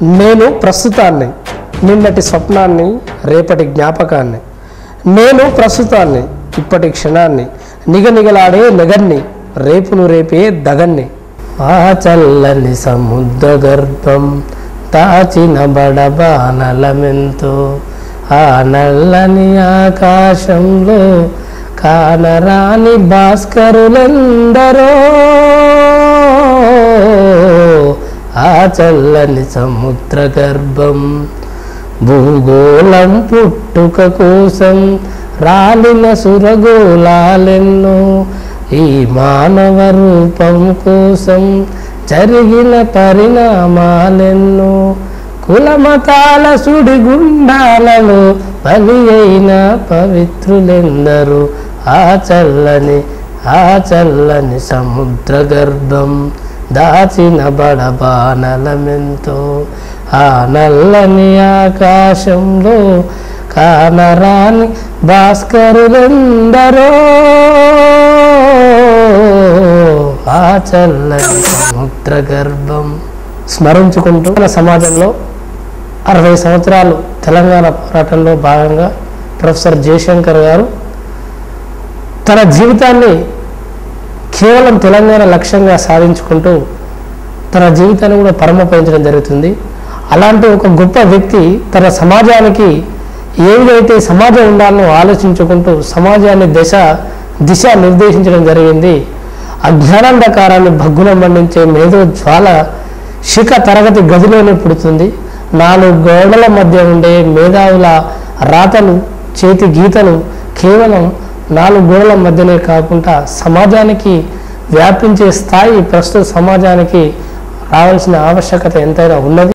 నేను ప్రస్తుతాన్ని నిన్నటి స్వప్నాన్ని రేపటి జ్ఞాపకాన్ని నేను ప్రస్తుతాన్ని ఇప్పటి క్షణాన్ని నిగనిగలాడే నగన్ని రేపును రేపే దగన్ని ఆ చల్లని సముద్ర గర్భం తాచిన బడబానలమెంతో ఆ నల్లని ఆకాశంలో కానరాని భాస్కరులెందరో ఆ చల్లని సముద్ర గర్భం భూగోళం పుట్టుక కోసం రాలిన సురగోళాలెన్నో ఈ మానవ రూపం కోసం జరిగిన పరిణామాలెన్నో కులమతాల సుడిగుండాలలో బలి అయిన పవిత్రులెందరూ ఆ చల్లని ఆ చల్లని సముద్ర గర్భం దాచిన బడబానలమెంతో ఆ నల్లని ఆకాశంలో కానరాని భాస్కరులెందరో ఆ చల్లని సముద్ర గర్భం స్మరించుకుంటూ మన సమాజంలో అరవై సంవత్సరాలు తెలంగాణ పోరాటంలో భాగంగా ప్రొఫెసర్ జయశంకర్ గారు తన జీవితాన్ని కేవలం తెలంగాణ లక్ష్యంగా సాధించుకుంటూ తన జీవితాన్ని కూడా పరమపరించడం జరుగుతుంది అలాంటి ఒక గొప్ప వ్యక్తి తన సమాజానికి ఏదైతే సమాజం ఉండాలో ఆలోచించుకుంటూ సమాజాన్ని దశ దిశ నిర్దేశించడం జరిగింది అజ్ఞానాంధకారాన్ని భగ్గున మండించే మేధో జ్వాల శిఖ తరగతి గదిలోనే పుడుతుంది నాలుగు గోడల మధ్య ఉండే మేధావుల రాతలు చేతి గీతలు కేవలం నాలుగు గోడల మధ్యనే కాకుండా సమాజానికి వ్యాపించే స్థాయి ప్రస్తుత సమాజానికి రావాల్సిన ఆవశ్యకత ఎంతైనా ఉన్నది